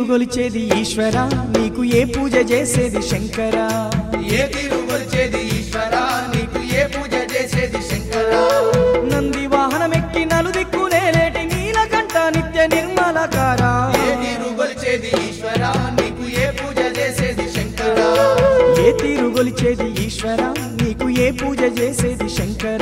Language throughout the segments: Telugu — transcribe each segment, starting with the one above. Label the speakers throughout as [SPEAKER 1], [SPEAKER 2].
[SPEAKER 1] తీరుగొలిచేది ఈశ్వర నీకు ఏ పూజ చేసేది శంకర
[SPEAKER 2] ఏ తీరు కొలిచేది ఈశ్వర నీకు ఏ పూజ చేసేది శంకర
[SPEAKER 1] నంది వాహనమెక్కి నలుదిక్కులేటి నీలకంఠ నిత్య నిర్మలకార
[SPEAKER 2] ఏ తీరు కొలిచేది ఈశ్వర నీకు ఏ పూజ చేసేది శంకర
[SPEAKER 1] ఏ తీరుగొలిచేది ఈశ్వర నీకు ఏ పూజ చేసేది శంకర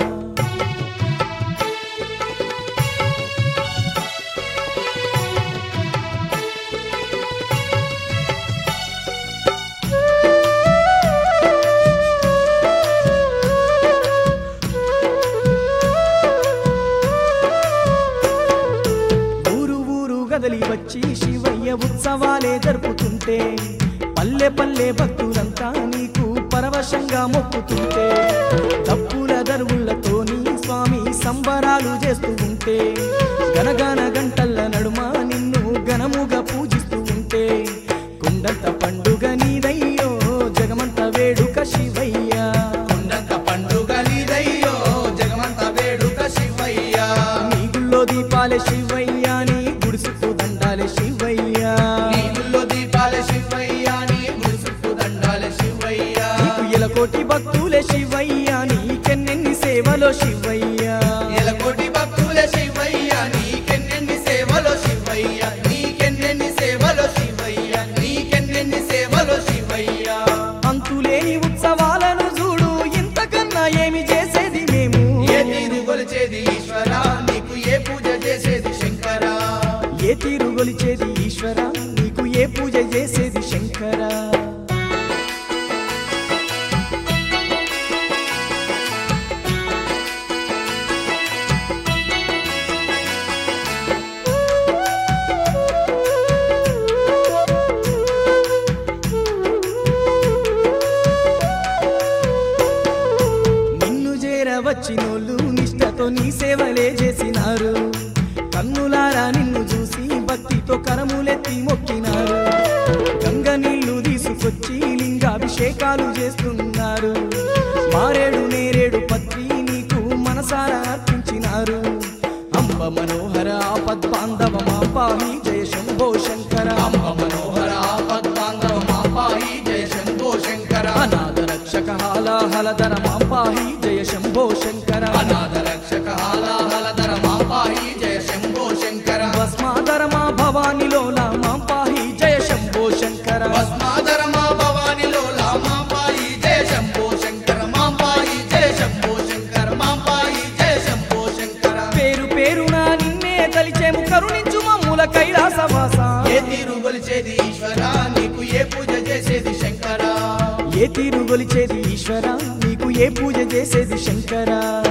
[SPEAKER 1] ఊరు ఊరు గదలి వచ్చి శివయ్య ఉత్సవాలే జరుపుతుంటే పల్లె పల్లె భక్తులంతా నీకు పరవశంగా మొక్కుతుంటే తప్పుల దరువులతోని స్వామి సంబరాలు చేస్తూ ఉంటే గనగన గంటల్ల నడుమ నిన్ను ఘనముగా పూజిస్తూ ఉంటే కొండంత పండుగ నీదయ్యో జగమంత వేడుక శివయ్య
[SPEAKER 2] కొండంత పండుగ నీదయ్యో జగమంత వేడుక శివయ్య
[SPEAKER 1] నీ గుళ్ళో దీపాలే శివయ్య నీ గుడిసుకు దండాలే శివయ్య
[SPEAKER 2] నీవుల్లో దీపాల శివయ్య నీ గురుసుకు దండాల శివయ్య
[SPEAKER 1] నీకు ఎలకోటి భక్తులే శివయ్య నీకెన్నెన్ని సేవలో శివయ్య
[SPEAKER 2] ఎలకోటి భక్తుల శివయ్య నీకెన్నెన్ని సేవలో శివయ్య నీకెన్నెన్ని సేవలో శివయ్య నీకెన్నెన్ని సేవలో శివయ్య
[SPEAKER 1] అంతులేని ఉత్సవాలను చూడు ఇంతకన్నా ఏమి చేసేది మేము
[SPEAKER 2] ఏ తీరు కొలిచేది ఈశ్వర నీకు ఏ పూజ చేసేది శంకర
[SPEAKER 1] ఏ తీరు గొలిచేది ఈశ్వర నీకు ఏ పూజ చేసేది శంకర నిన్ను చేరవచ్చినోళ్ళు నిష్టతో నీ సేవలే చేసినారు కన్నులారా నిన్ను చూసి భక్తితో కరములెత్తి మొక్కినారు గంగ నీళ్లు తీసుకొచ్చి లింగాభిషేకాలు చేస్తున్నారు మారేడు నేరేడు పత్రి నీకు మనసారా అర్పించినారు అంబ మనోహర ఆపద్బాంధవ మా పాహి జయ శంభో శంకర
[SPEAKER 2] అంబ మనోహర ఆపద్బాంధవ మా పాహి జయ శంభో శంకర
[SPEAKER 1] అనాథ రక్షక హాలాహలధర మా పాహి జయ శంభో శంకర
[SPEAKER 2] అనాథ రక్షక హాలాహలధర మా పాహి జయ శంభో శంకర
[SPEAKER 1] భస్మాధర మా భవానిలోల మా పాహి జయ శంభో శంకర
[SPEAKER 2] భస్మాధర మా భవానిలో మా పాయి జయ శంభో శంకర మా పాయి జయ శంభో శంకర మా పాయి జయ శంభో శంకర
[SPEAKER 1] పేరు పేరున నిన్నే తలిచేము కరుణించు మమ్ముల కైలాసవాస
[SPEAKER 2] ఏ తీరు కొలిచేది ఈశ్వర నీకు ఏ పూజ చేసేది శంకర
[SPEAKER 1] ఏ తీరు గొలిచేది ఈశ్వర నీకు ఏ పూజ చేసేది శంకర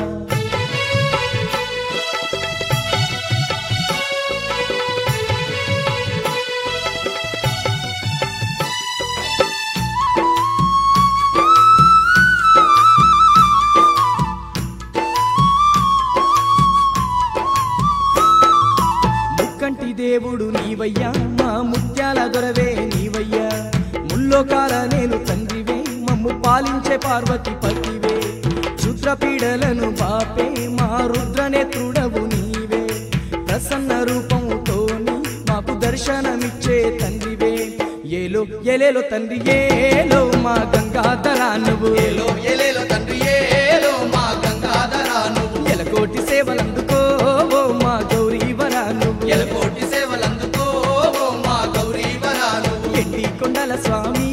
[SPEAKER 1] ముక్కంటి దేవుడు నీవయ్యా మా ముత్యాల దొరవే నీవయ్యా ముల్లోకాల నేను తండ్రివే మమ్ము పాలించే పార్వతి పతివే క్షుద్రపీడలను బాపే మా రుద్రనేత్రుడవు నీవే ప్రసన్న రూపముతోని మాకు దర్శనమిచ్చే తండ్రివే ఏలో ఎలేలో తండ్రి ఏలో మా గంగాధరా నువ్వు
[SPEAKER 2] ఏలో ఎలేలో తండ్రి ఏలో మా గంగాధర నువ్వు
[SPEAKER 1] ఎలకోటి సేవలందుకో ఓ మా గౌరీవరా నువ్వు
[SPEAKER 2] ఎలకోటి సేవలందుకో ఓ మా గౌరీవర నువ్వు
[SPEAKER 1] ఎండి కొండల స్వామి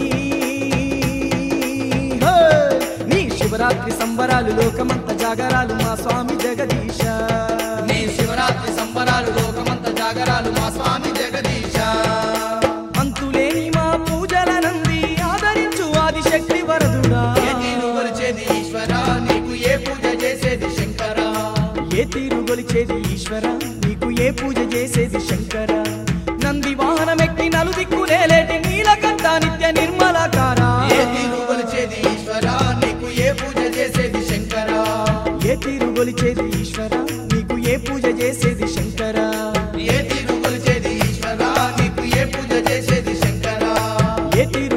[SPEAKER 1] హే! నీ శివరాత్రి సంబరాలు లోకమంత జాగరాలు మా స్వామి జగదీశ
[SPEAKER 2] నీ శివరాత్రి సంబరాలు లోకమంత జాగరాలు మా స్వామి జగదీశ
[SPEAKER 1] అంతులేని మా పూజల నంది ఆదరించు ఆదిశక్తి వరదుడా
[SPEAKER 2] ఏ తీరు కొలిచేది ఈశ్వర నీకు ఏ పూజ చేసేది శంకర
[SPEAKER 1] ఏ తీరు గొలిచేది ఈశ్వర నీకు ఏ పూజ చేసేది శంకర నంది వాహనమెక్కి నలుదిక్కులేటి నీలకంఠ నిత్య నిర్మలకార
[SPEAKER 2] ఏ తీరు కొలిచేది ఈశ్వర నీకు ఏ పూజ చేసేది శంకర
[SPEAKER 1] ఏ తీరు గొలిచేది ఈశ్వర నీకు ఏ పూజ చేసేది శంకర
[SPEAKER 2] ఏ తీరు కొలిచేది ఈశ్వర నీకు ఏ పూజ చేసేది శంకర
[SPEAKER 1] ఏ తీరు